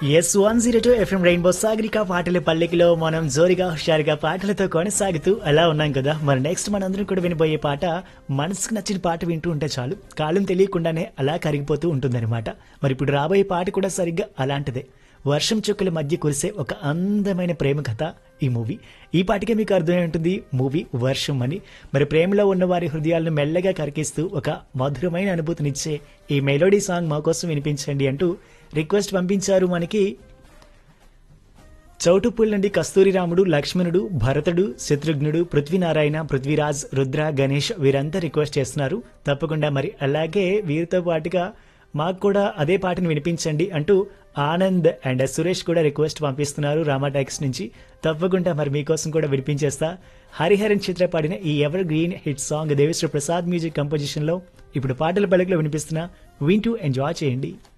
yes one zero two FM Rainbow Sagarika పాటల పల్లెకిలో మనం జోరిగా హుషారుగా పాటలతో కొనసాగుతూ అలా ఉన్నాం కదా మరి నెక్స్ట్ మనందరం కూడా వినబోయే పాట మనసుకు నచ్చిన పాట వింటూ ఉంటే చాలు కాలం తెలియకుండానే అలా కరిగిపోతూ ఉంటుందన్నమాట మరి ఇప్పుడు రాబోయే పాట కూడా సరిగ్గా అలాంటిదే వర్షం చుక్కల మధ్య కురిసే ఒక అందమైన ప్రేమ కథ ఈ మూవీ ఈ పాటికే మీకు అర్థమై ఉంటుంది మూవీ వర్షం అని మరి ప్రేమలో ఉన్న వారి హృదయాలను మెల్లగా కరికిస్తూ ఒక మధురమైన అనుభూతినిచ్చే ఈ మెలోడీ సాంగ్ మా కోసం వినిపించండి అంటూ రిక్వెస్ట్ పంపించారు మనకి చౌటుపుల్ నుండి కస్తూరిరాముడు లక్ష్మణుడు భరతుడు శత్రుఘ్నుడు పృథ్వీనారాయణ పృథ్వీరాజ్ రుద్ర గణేష్ వీరంతా రిక్వెస్ట్ చేస్తున్నారు తప్పకుండా మరి అలాగే వీరితో పాటుగా మాకు కూడా అదే పాటను వినిపించండి అంటూ ఆనంద్ అండ్ సురేష్ కూడా రిక్వెస్ట్ పంపిస్తున్నారు రామా ట్యాక్స్ నుంచి తప్పకుండా మరి మీకోసం కూడా వినిపించేస్తా హరిహరన్ చిత్ర పాడిన ఈ evergreen hit song Devi Sri Prasad music కంపోజిషన్లో ఇప్పుడు పాటల పలకలో వినిపిస్తున్న వింటూ ఎంజాయ్ చేయండి